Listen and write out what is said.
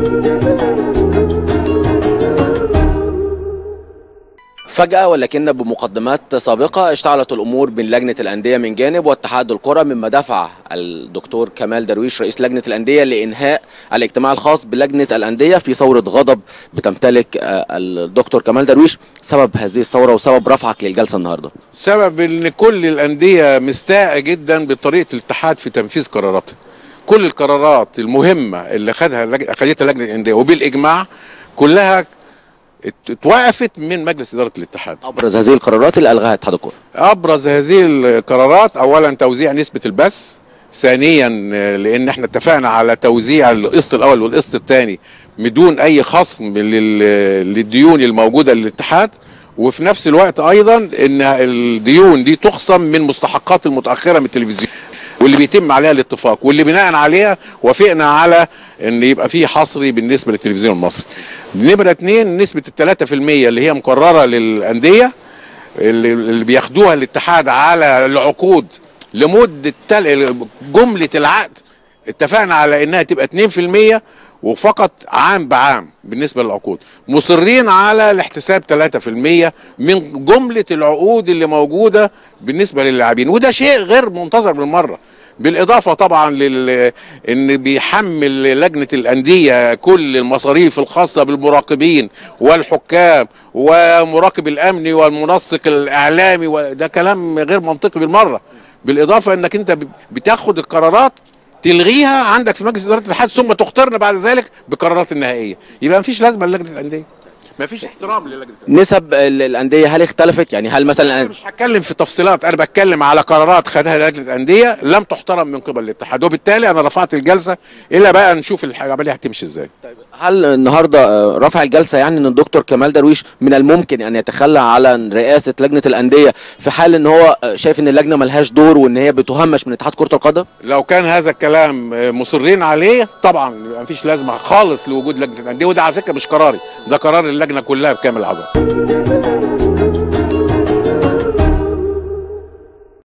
فجأة ولكن بمقدمات سابقة اشتعلت الأمور بين لجنة الأندية من جانب واتحاد الكرة مما دفع الدكتور كمال درويش رئيس لجنة الأندية لإنهاء الاجتماع الخاص بلجنة الأندية في ثورة غضب بتمتلك آه، الدكتور كمال درويش سبب هذه الثورة وسبب رفعك للجلسة النهاردة سبب ان كل الانديه مستاءه جدا بطريقه الاتحاد في تنفيذ قراراتها كل القرارات المهمه اللي خدها لج- اخذتها لجنه الانديه وبالاجماع كلها ات- اتوقفت من مجلس اداره الاتحاد أبرز هذه القرارات اللي ألغاها اتحاد الكرة ابرز هذه القرارات اولا توزيع نسبه البث ثانيا آه، لان احنا اتفقنا على توزيع القسط الاول والقسط الثاني بدون اي خصم لل- للديون الموجوده للاتحاد وفي نفس الوقت ايضا ان الديون دي تخصم من مستحقات المتاخره من التلفزيون واللي بيتم عليها الاتفاق واللي بناء عليها وافقنا على ان يبقى في حصري بالنسبه للتلفزيون المصري. نمره اثنين نسبه الثلاثة في المية اللي هي مقرره للانديه اللي اللي بياخدوها الاتحاد على العقود لمده تل... جمله العقد اتفقنا على انها تبقى 2% وفقط عام بعام بالنسبه للعقود مصرين على الاحتساب 3% من جمله العقود اللي موجوده بالنسبه للاعبين وده شيء غير منتظر بالمره بالاضافه طبعا لل ان بيحمل لجنه الانديه كل المصاريف الخاصه بالمراقبين والحكام ومراقب الامني والمنسق الاعلامي وده كلام غير منطقي بالمره بالاضافه انك انت بتاخد القرارات تلغيها عندك في مجلس اداره الاتحاد ثم تختارنا بعد ذلك بقرارات النهائيه يبقى مفيش لازمه للجنه الانديه مفيش احترام للجنه الأندية. نسب ال- الأندية هل اختلفت يعني هل مثلا انا مش هتكلم في تفصيلات انا بتكلم على قرارات خدها لجنه الانديه لم تحترم من قبل الاتحاد وبالتالي انا رفعت الجلسه الا بقى نشوف العمليه هتمشي ازاي هل النهارده آه، رفع الجلسه يعني ان الدكتور كمال درويش من الممكن ان يتخلى على رئاسه لجنه الانديه في حال ان هو آه، شايف ان اللجنه ملهاش دور وان هي بتهمش من اتحاد كره القدم؟ لو كان هذا الكلام مصرين عليه طبعا يبقى مفيش لازمه خالص لوجود لجنه الانديه وده على فكره مش قراري ده قرار اللجنه كلها بكامل اعضائها